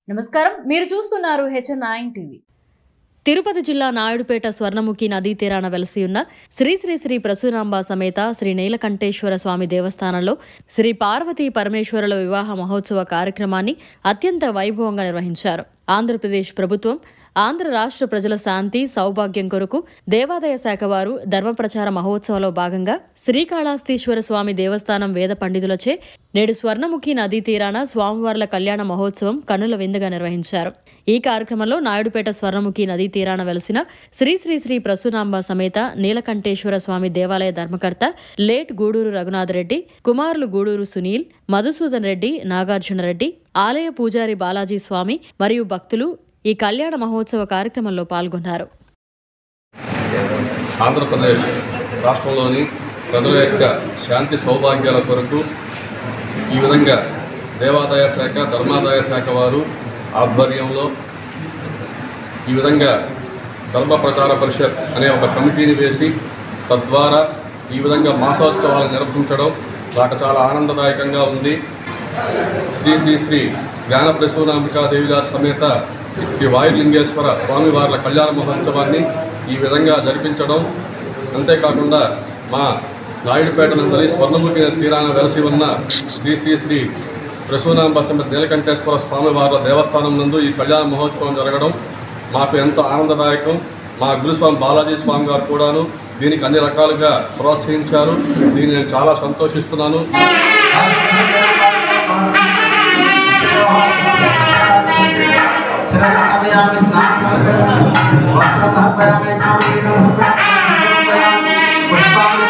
నమస్కారం మీరు చూస్తున్నారు హెచ్ఎన్ నైన్ టీవీ తిరుపతి జిల్లా నాయుడుపేట స్వర్ణముఖి నదీ తీరాన వెలసి ఉన్న శ్రీ శ్రీ శ్రీ ప్రసూనాంబ సమేత శ్రీ నీలకంఠేశ్వర స్వామి దేవస్థానంలో శ్రీ పార్వతీ పరమేశ్వరుల వివాహ మహోత్సవ కార్యక్రమాన్ని అత్యంత వైభవంగా నిర్వహించారు ఆంధ్రప్రదేశ్ ప్రభుత్వం ఆంధ్ర రాష్ట్ర ప్రజల శాంతి సౌభాగ్యం కొరకు దేవాదాయ శాఖ వారు ధర్మ ప్రచార మహోత్సవంలో భాగంగా శ్రీకాళహస్తీశ్వర స్వామి దేవస్థానం వేద పండితులచే నేడు స్వర్ణముఖి నదీ తీరాన స్వామివార్ల కళ్యాణ మహోత్సవం కన్నుల విందుగా నిర్వహించారు ఈ కార్యక్రమంలో నాయుడుపేట స్వర్ణముఖి నదీ తీరాన వెలసిన శ్రీ శ్రీ శ్రీ ప్రసూనాంబ సమేత నీలకంఠేశ్వర స్వామి దేవాలయ ధర్మకర్త లేట్ గూడూరు రఘునాథ్ రెడ్డి కుమారులు గూడూరు సునీల్ మధుసూదన్ రెడ్డి నాగార్జున రెడ్డి ఆలయ పూజారి బాలాజీ స్వామి మరియు భక్తులు ఈ కళ్యాణ మహోత్సవ కార్యక్రమంలో పాల్గొన్నారు ఆంధ్రప్రదేశ్ రాష్ట్రంలోని ప్రజల యొక్క శాంతి సౌభాగ్యాల కొరకు ఈ విధంగా దేవాదాయ శాఖ ధర్మాదాయ శాఖ వారు ఆధ్వర్యంలో ఈ విధంగా ధర్మ ప్రచార పరిషత్ అనే ఒక కమిటీని వేసి తద్వారా ఈ విధంగా మాసోత్సవాలు నిర్వహించడం నాకు చాలా ఆనందదాయకంగా ఉంది శ్రీ శ్రీ శ్రీ జ్ఞాన ప్రసూనాంబికాదేవి గారి సమేత శ్రీ వాయులింగేశ్వర స్వామివార్ల కళ్యాణ మహోత్సవాన్ని ఈ విధంగా జరిపించడం అంతేకాకుండా మా నాయుడుపేట నందరి స్వర్ణముఖి తీరాన వెలసి ఉన్న శ్రీ శ్రీ శ్రీ ప్రసూనాంబ సమేత నీలకంఠేశ్వర స్వామివార్ల దేవస్థానం నందు ఈ కళ్యాణ మహోత్సవం జరగడం మాకు ఎంతో ఆనందదాయకం మా గురుస్వామి బాలాజీ స్వామి గారు కూడాను దీనికి అన్ని రకాలుగా ప్రోత్సహించారు దీన్ని నేను చాలా సంతోషిస్తున్నాను శరణమయామి స్నానం వస్త్రధాపయామి కామేన పుష్పామి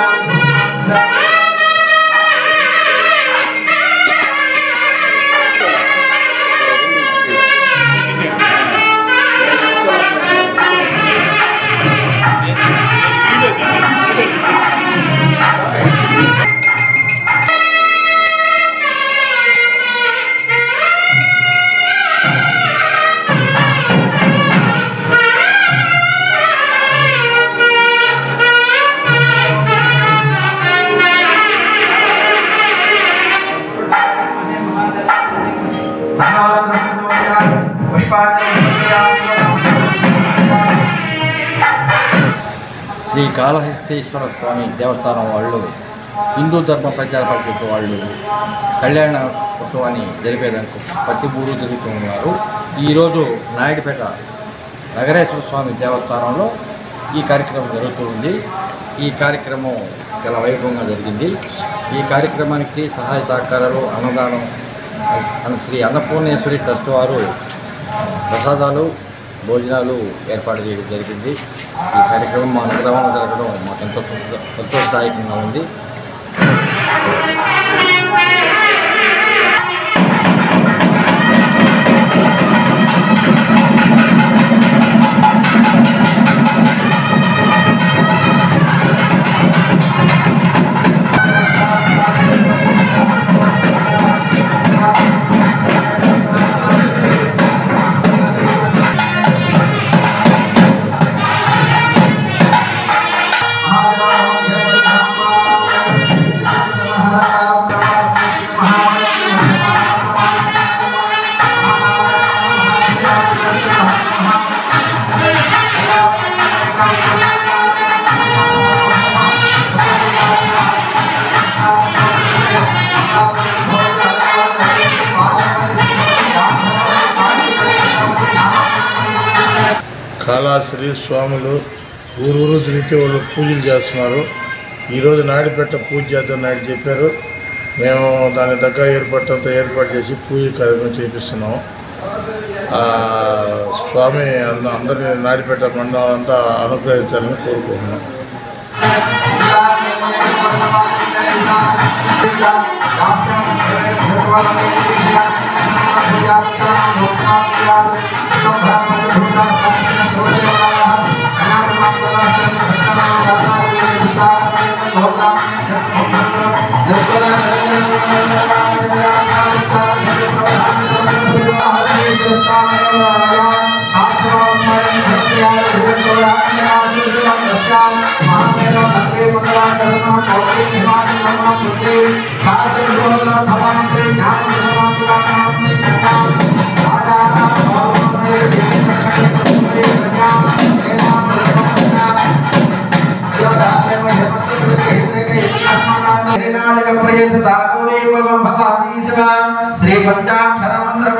శ్రీ కాళహస్తీశ్వర స్వామి దేవస్థానం వాళ్ళు హిందూ ధర్మ ప్రచార పరిషత్ వాళ్ళు కళ్యాణ ఉత్సవాన్ని జరిపేదానికి ప్రతి ఊరు జరుగుతున్నారు ఈరోజు నాయుడుపేట నగరేశ్వర స్వామి దేవస్థానంలో ఈ కార్యక్రమం జరుగుతుంది ఈ కార్యక్రమం చాలా వైభవంగా జరిగింది ఈ కార్యక్రమానికి సహాయ సహకారాలు అన్నదానం అన్న శ్రీ అన్నపూర్ణేశ్వరి ట్రస్ట్ వారు ప్రసాదాలు భోజనాలు ఏర్పాటు చేయడం జరిగింది ఈ కార్యక్రమం మా నగరంలో జరగడం మాకు ఎంతో సంతో- సంతోషదాయకంగా ఉంది కాళాశ్రీ స్వాములు ఊరూరు తిరిగితే వాళ్ళు పూజలు చేస్తున్నారు ఈరోజు నాయుడుపేట పూజ చేద్దాం నాయుడు చెప్పారు మేము దాని తగ్గ ఏర్పాట్లతో ఏర్పాటు చేసి పూజ కార్యక్రమం చేపిస్తున్నాము ఆ, స్వామి అంద అందరినీ నాయుడుపేట మండలం అంతా అనుగ్రహించాలని కోరుకుంటున్నాం భగవాన్ శ్రీ జ్ఞాన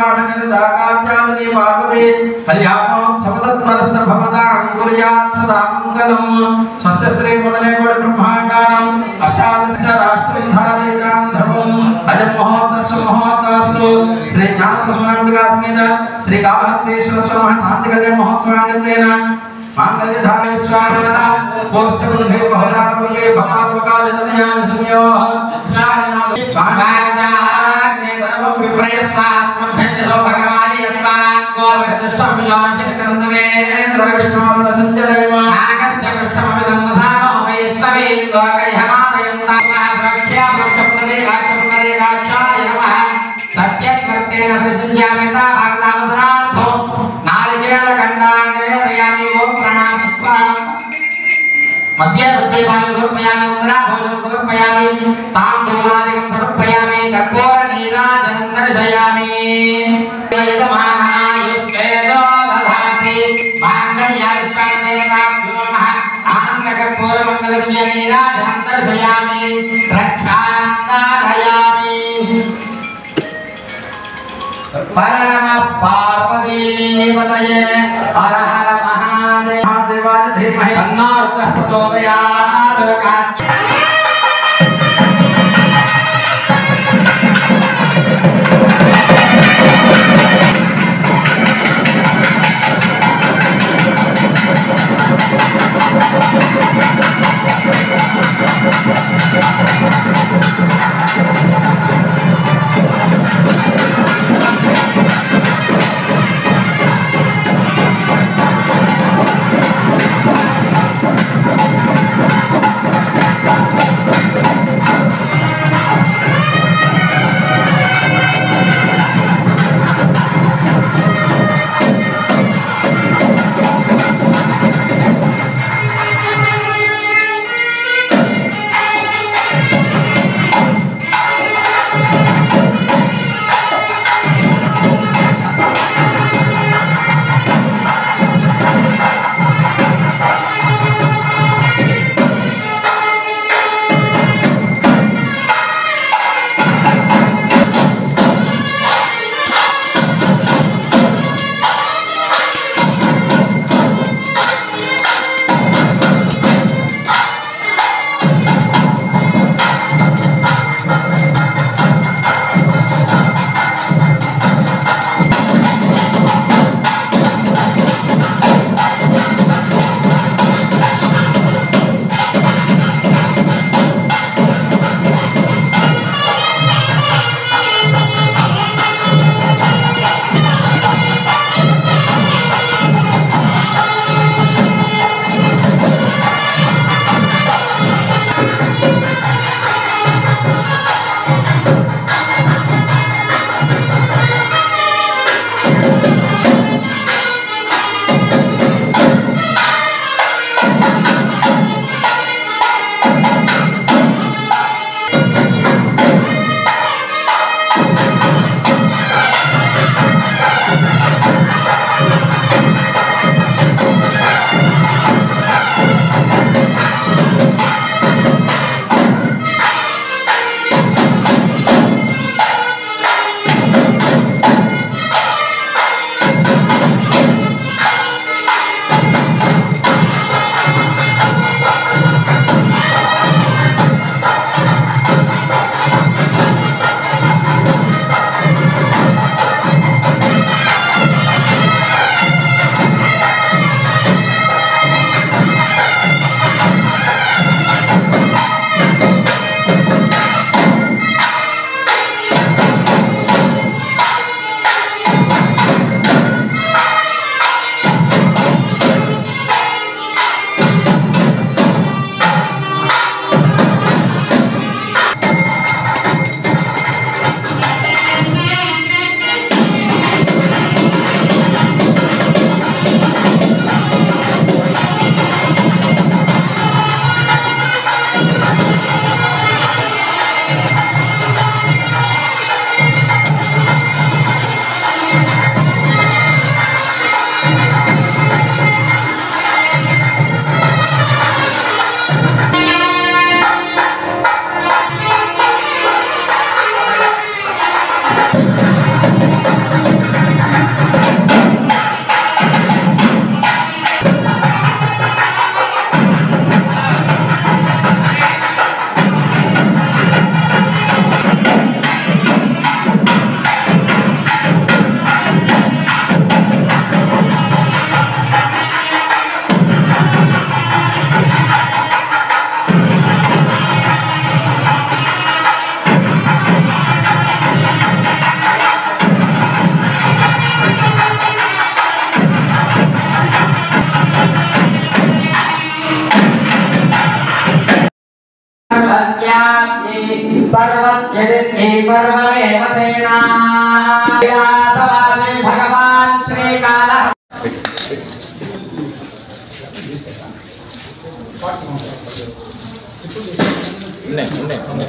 सर्वाणगणदाकार्यादिनी पार्वती कल्याणं समदत्परस्य भवतां कुर्यात् सदा मङ्गलम् स्वस्य श्रीमुदने कोटि ब्रह्माण्डाम् अष्टादश राष्ट्रं धारयितां धर्मम् अयं महोत्सव महोत्सवस्तु श्री ज्ञानसमानविकासमेन श्री कालहस्तेश्वर स्वामी शान्तिकल्याण महोत्सवाङ्गत्वेन माङ्गल्यधारेश्वराः मोक्षबुद्धे बहुलात्मके भवात्मकालितनयान संयोः स्नाननाम स्वाहाज्ञे परमं विप्रयस्तात्मभ्यञ्जसो भगवानि यस्मात् गोवर्धष्टं योनिर्कन्दमेन्द्र विष्णोर्न सञ्चरयम नागस्य पृष्ठममिदं वसानो वैष्णवे लोकैहमादयं तामः प्रक्ष्या प्रक्षप्रदे राक्षप्रदे राक्षाय नमः सत्यत्वर्तेन प्रसिद्ध्यामिता भागदामसरार्थो नारिकेलखण्डान्वेदयामि ओं प्रणामि स्वाहा मध्ये रुद्रेपाणि समर्पयामि उग्राभोजनं समर्पयामि ताम्बूलादिकं समर्पयामि कर्पूरनीराजनं दर्शयामि यजमानायुष्वेदो दधाति माङ्गल्यादिष्टानदेवताभ्यो नमः आनन्दकर्पूरमङ्गलदिव्यनीराजनं दर्शयामि रक्षान्दारयामि परम पार्वतीपतये हर हर महादेव महादेवाय धीमहि तन्नो रुद्रः प्रचोदयात् यदित्यै सर्वमेव तेना कैलासवासी भगवान् श्रीकालः ఉన్నాయి ఉన్నాయి ఉన్నాయి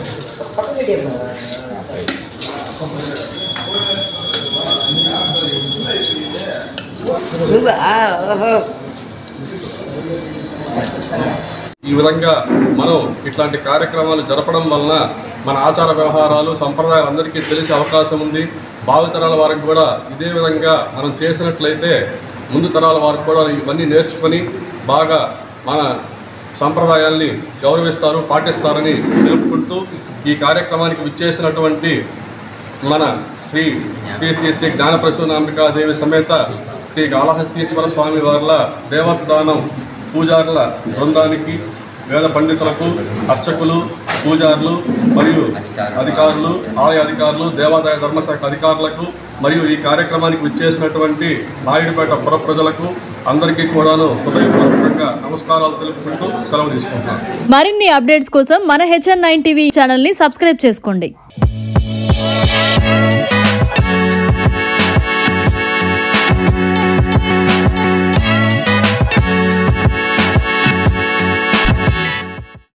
ఈ విధంగా మనం ఇట్లాంటి కార్యక్రమాలు జరపడం వలన మన ఆచార వ్యవహారాలు సంప్రదాయాలు అందరికీ తెలిసే అవకాశం ఉంది భావితరాల వారికి కూడా ఇదే విధంగా మనం చేసినట్లయితే ముందు తరాల వారికి కూడా ఇవన్నీ నేర్చుకొని బాగా మన సంప్రదాయాల్ని గౌరవిస్తారు పాటిస్తారని తెలుపుకుంటూ ఈ కార్యక్రమానికి విచ్చేసినటువంటి మన శ్రీ శ్రీ శ్రీ శ్రీ జ్ఞానప్రసూనాంబికాదేవి సమేత శ్రీ కాళహస్తీశ్వర స్వామి వార్ల దేవస్థానం పూజారుల బృందానికి వేద పండితులకు అర్చకులు పూజారులు మరియు అధికారులు ఆలయ అధికారులు దేవాదాయ ధర్మశాఖ అధికారులకు మరియు ఈ కార్యక్రమానికి విచ్చేసినటువంటి నాయుడుపేట పుర ప్రజలకు అందరికీ కూడాను హృదయపూర్వకంగా నమస్కారాలు తెలుపుకుంటూ సెలవు తీసుకుంటున్నాను మరిన్ని అప్డేట్స్ కోసం మన హెచ్ఎన్ నైన్ టీవీ ఛానల్ని సబ్స్క్రైబ్ చేసుకోండి